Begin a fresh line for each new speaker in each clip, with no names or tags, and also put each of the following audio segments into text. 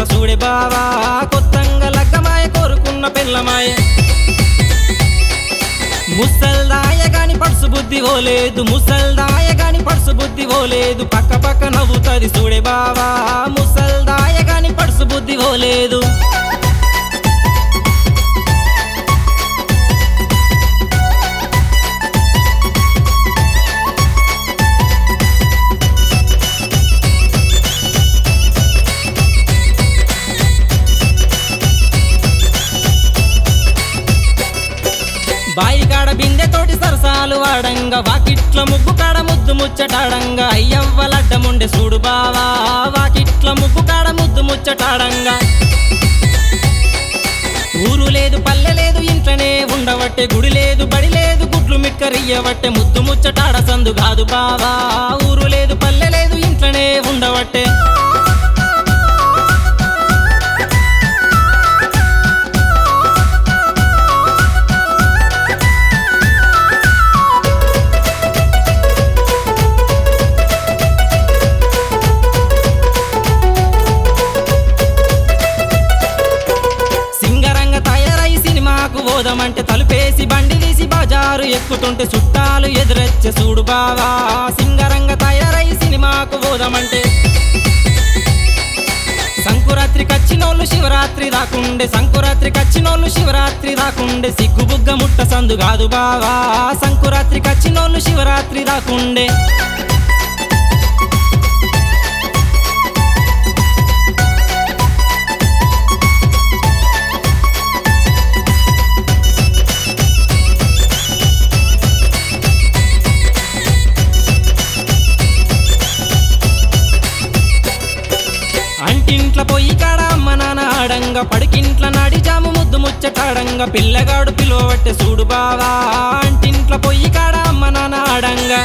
చూడే బావా కొత్తంగా లగ్గమాయ కోరుకున్న పిల్లమాయ ముసల్దాయ గాని పడుసు బుద్ధి ఓలేదు ముసల్దాయ గాని పడుసు బుద్ధి ఓలేదు పక్క పక్క నవ్వుతది చూడే బావా ముసల్దాయ గాని పడుసు బుద్ధి ఓలేదు బాయి కాడ బిందె తోటి సరసాలు వాడంగా వాకిట్ల ముగ్గు కాడ ముద్దు ముచ్చటాడంగా అయ్యవ్వలడ్డముండే చూడు బావా వాకిట్ల ముగ్గు కాడ ముద్దు ముచ్చటాడంగా ఊరు లేదు పల్లె లేదు ఇంట్లోనే ఉండవట్టే గుడి లేదు బడి లేదు గుడ్లు మిక్కరియ్యవట్టే ముద్దు ముచ్చటాడ సందు కాదు బావా ఊరు లేదు పల్లె లేదు ఇంట్లోనే ఉండవట్టే సింగరంగ తయారై సినిమాకు పోదామంటే తలుపేసి బండి తీసి బజారు ఎక్కుతుంటే చుట్టాలు ఎదురొచ్చే చూడు బావా సింగరంగ తయారై సినిమాకు పోదామంటే సంకురాత్రి కచ్చినోళ్ళు శివరాత్రి దాకుండే సంకురాత్రి కచ్చినోళ్ళు శివరాత్రి దాకుండే సిగ్గుబుగ్గ ముట్ట సందు కాదు బావా సంకురాత్రి కచ్చినోళ్ళు శివరాత్రి దాకుండే అంటింట్ల పొయ్యి కాడ అమ్మ నాన్న ఆడంగా పడికింట్ల నాడి జాము ముద్దు ముచ్చటాడంగా పిల్లగాడు పిలువబట్టే చూడు బావా అంటింట్ల పొయ్యి కాడ అమ్మ నాన్న ఆడంగా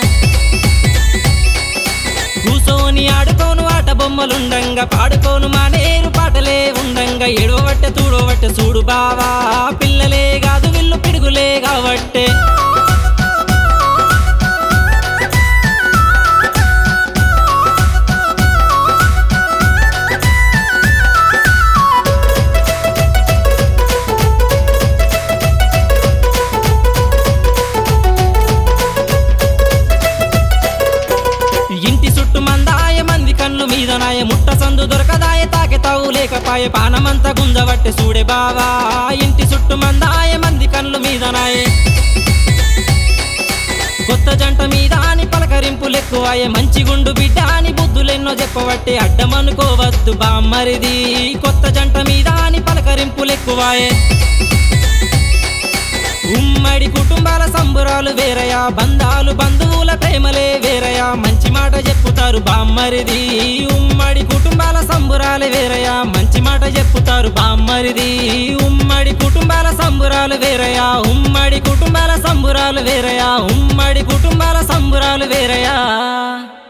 కూసోని ఆడుకోను ఆట బొమ్మలుండంగా పాడుకోను మానేరు పాటలే ఉండంగా ఎడవబట్టే తూడవట్టే చూడు బావా పిల్లలే కాదు విల్లు పిడుగులే కావట్టే ఇంటి చుట్టూ మందాయ మంది కళ్ళు మీద నాయ ముట్ట సందు దొరకదాయ తాకెతావు లేకపాయ పానమంతా గుంజవట్టె చూడే బావా ఇంటి చుట్టూ మందాయ మంది కళ్ళు మీద నాయే కొత్త జంట మీద అని పలకరింపులు ఎక్కువాయే మంచి గుండు బిడ్డ అని బుద్ధులెన్నో చెప్పవట్టే అడ్డమనుకోవద్దు బామ్మరిది కొత్త జంట మీద అని పలకరింపులు ఎక్కువాయే ఉమ్మడి కుటుంబాల సంబురాలు వేరయా బంధాలు బంధువుల ప్రేమలే వేరయా మంచి మాట చెప్పుతారు బామ్మరిది ఉమ్మడి కుటుంబాల సంబురాలు వేరయా మంచి మాట చెప్పుతారు బామ్మరిది ఉమ్మడి కుటుంబాల సంబురాలు వేరయా ఉమ్మడి కుటుంబాల సంబురాలు వేరయా ఉమ్మడి కుటుంబాల సంబురాలు వేరయా